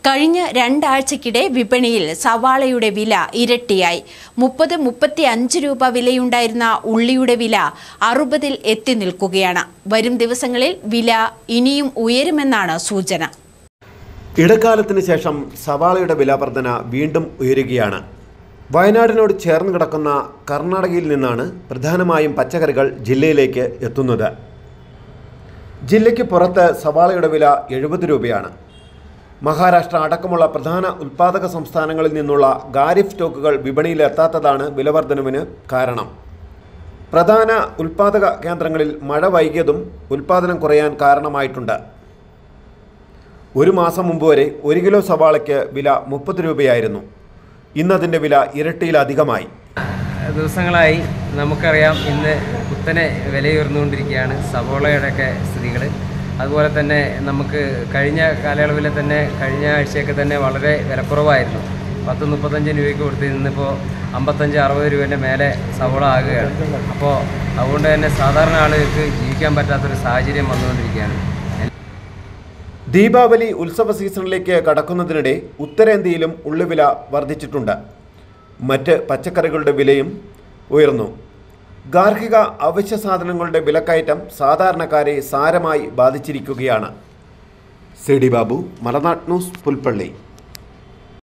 കഴിഞ്ഞ രണ്ടാഴ്ചക്കിടെ വിപണിയിൽ സവാളയുടെ വില ഇരട്ടിയായി മുപ്പത് മുപ്പത്തി അഞ്ച് രൂപ വിലയുണ്ടായിരുന്ന ഉള്ളിയുടെ വില അറുപതിൽ എത്തി നിൽക്കുകയാണ് വരും ദിവസങ്ങളിൽ വില ഇനിയും ഉയരുമെന്നാണ് സൂചന ഇടക്കാലത്തിന് ശേഷം സവാളയുടെ വിലവർധന വീണ്ടും ഉയരുകയാണ് വയനാടിനോട് ചേർന്ന് കിടക്കുന്ന കർണാടകയിൽ നിന്നാണ് പ്രധാനമായും പച്ചക്കറികൾ ജില്ലയിലേക്ക് എത്തുന്നത് ജില്ലയ്ക്ക് പുറത്ത് സവാളയുടെ വില എഴുപത് രൂപയാണ് മഹാരാഷ്ട്ര അടക്കമുള്ള പ്രധാന ഉൽപ്പാദക സംസ്ഥാനങ്ങളിൽ നിന്നുള്ള ഖാരിഫ് സ്റ്റോക്കുകൾ വിപണിയിൽ എത്താത്തതാണ് വിലവർധനവിന് കാരണം പ്രധാന ഉൽപ്പാദക കേന്ദ്രങ്ങളിൽ മഴ വൈകിയതും ഉൽപ്പാദനം കുറയാൻ കാരണമായിട്ടുണ്ട് ഒരു മാസം മുമ്പ് വരെ ഒരു കിലോ സവാളയ്ക്ക് വില മുപ്പത് രൂപയായിരുന്നു ഇന്നതിൻ്റെ വില ഇരട്ടിയിലധികമായി ദിവസങ്ങളായി നമുക്കറിയാം ഇന്ന് കുത്തനെ വിലയുയർന്നുകൊണ്ടിരിക്കുകയാണ് സവോളയുടെയൊക്കെ സ്ഥിതികൾ അതുപോലെ തന്നെ നമുക്ക് കഴിഞ്ഞ കാലയളവിൽ തന്നെ കഴിഞ്ഞ ആഴ്ചയൊക്കെ തന്നെ വളരെ വിലക്കുറവായിരുന്നു പത്ത് മുപ്പത്തഞ്ച് രൂപയ്ക്ക് കൊടുത്ത് ഇന്നിപ്പോൾ അമ്പത്തഞ്ച് അറുപത് രൂപേൻ്റെ മേലെ സവോള ആകുകയാണ് അപ്പോൾ അതുകൊണ്ട് തന്നെ സാധാരണ ആളുകൾക്ക് ജീവിക്കാൻ പറ്റാത്തൊരു സാഹചര്യം വന്നുകൊണ്ടിരിക്കുകയാണ് ദീപാവലി ഉത്സവ സീസണിലേക്ക് കടക്കുന്നതിനിടെ ഉത്തരേന്ത്യയിലും ഉള്ളുവില വർദ്ധിച്ചിട്ടുണ്ട് മറ്റ് പച്ചക്കറികളുടെ വിലയും ഉയർന്നു ഗാർഹിക അവശ്യ സാധനങ്ങളുടെ വിലക്കയറ്റം സാധാരണക്കാരെ സാരമായി ബാധിച്ചിരിക്കുകയാണ് C D Babu Malanad news Pulpally